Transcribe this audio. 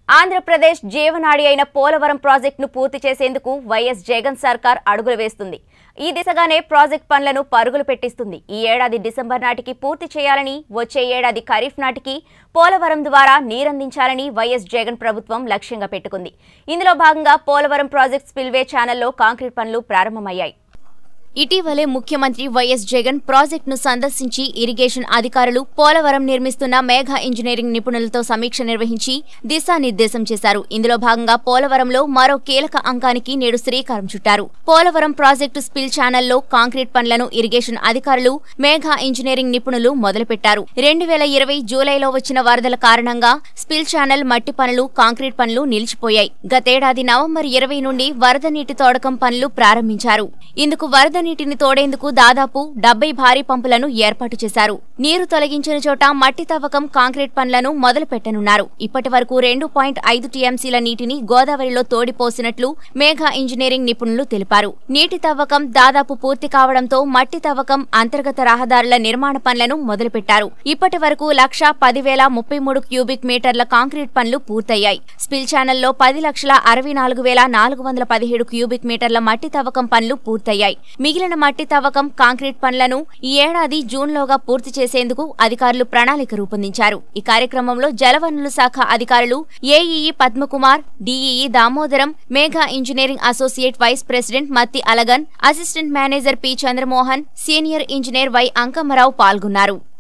ఆంధ్రప్రదేశ్ జీవనాడి అయిన పోలవరం ప్రాజెక్టును పూర్తి చేసేందుకు వైఎస్ జగన్ సర్కార్ అడుగులు వేస్తుంది ఈ దిశగానే ప్రాజెక్ట్ పనులను పరుగులు పెట్టిస్తుంది ఈ ఏడాది డిసెంబర్ నాటికి పూర్తి చేయాలని వచ్చే ఏడాది ఖరీఫ్ నాటికి పోలవరం ద్వారా నీరందించాలని వైఎస్ జగన్ ప్రభుత్వం లక్ష్యంగా పెట్టుకుంది ఇందులో భాగంగా పోలవరం ప్రాజెక్ట్ స్పిల్వే ఛానల్లో కాంక్రీట్ పనులు ప్రారంభమయ్యాయి ఇటీవలే ముఖ్యమంత్రి వైఎస్ జగన్ ప్రాజెక్టును సందర్శించి ఇరిగేషన్ అధికారులు పోలవరం నిర్మిస్తున్న మేఘ ఇంజనీరింగ్ నిపుణులతో సమీక్ష నిర్వహించి దిశానిర్దేశం చేశారు ఇందులో భాగంగా పోలవరంలో మరో కీలక అంకానికి నేడు శ్రీకారం చుట్టారు పోలవరం ప్రాజెక్టు స్పిల్ ఛానల్లో కాంక్రీట్ పనులను ఇరిగేషన్ అధికారులు మేఘ ఇంజనీరింగ్ నిపుణులు మొదలుపెట్టారు రెండు వేల ఇరవై జూలైలో వచ్చిన వరదల కారణంగా స్పిల్ ఛానల్ మట్టి పనులు కాంక్రీట్ పనులు నిలిచిపోయాయి గతేడాది నవంబర్ ఇరవై నుండి వరద నీటి తోడకం పనులు ప్రారంభించారు ఇందుకు వరద నీటిని తోడేందుకు దాదాపు డెబ్బై భారీ పంపులను ఏర్పాటు చేశారు నీరు తొలగించిన చోట మట్టి తవ్వకం కాంక్రీట్ పనులను మొదలు పెట్టనున్నారు ఇప్పటి వరకు రెండు పాయింట్ ఐదు టీఎంసీల నీటిని గోదావరిలో తోడిపోసినట్లు మేఘ ఇంజనీరింగ్ నిపుణులు తెలిపారు నీటి తవ్వకం దాదాపు పూర్తి కావడంతో మట్టి తవ్వకం అంతర్గత రహదారుల నిర్మాణ పనులను మొదలుపెట్టారు ఇప్పటి వరకు లక్ష పదివేల ముప్పై మూడు క్యూబిక్ మీటర్ల కాంక్రీట్ పనులు పూర్తయ్యాయి స్పిల్ ఛానల్లో పది లక్షల అరవై నాలుగు వేల నాలుగు వందల పదిహేడు క్యూబిక్ మీటర్ల మట్టి తవ్వకం పనులు పూర్తయ్యాయి మిగిలిన మట్టి తవ్వకం కాంక్రీట్ పనులను ఈ ఏడాది జూన్లోగా పూర్తి చేసేందుకు అధికారులు ప్రణాళిక రూపొందించారు ఈ కార్యక్రమంలో జలవనరుల శాఖ అధికారులు ఏఈఈ పద్మకుమార్ డీఈఈ దామోదరం మేఘ engineering associate vice president Matti Alagan assistant manager P Chandramohan senior engineer Y Ankammarao పాల్గొన్నారు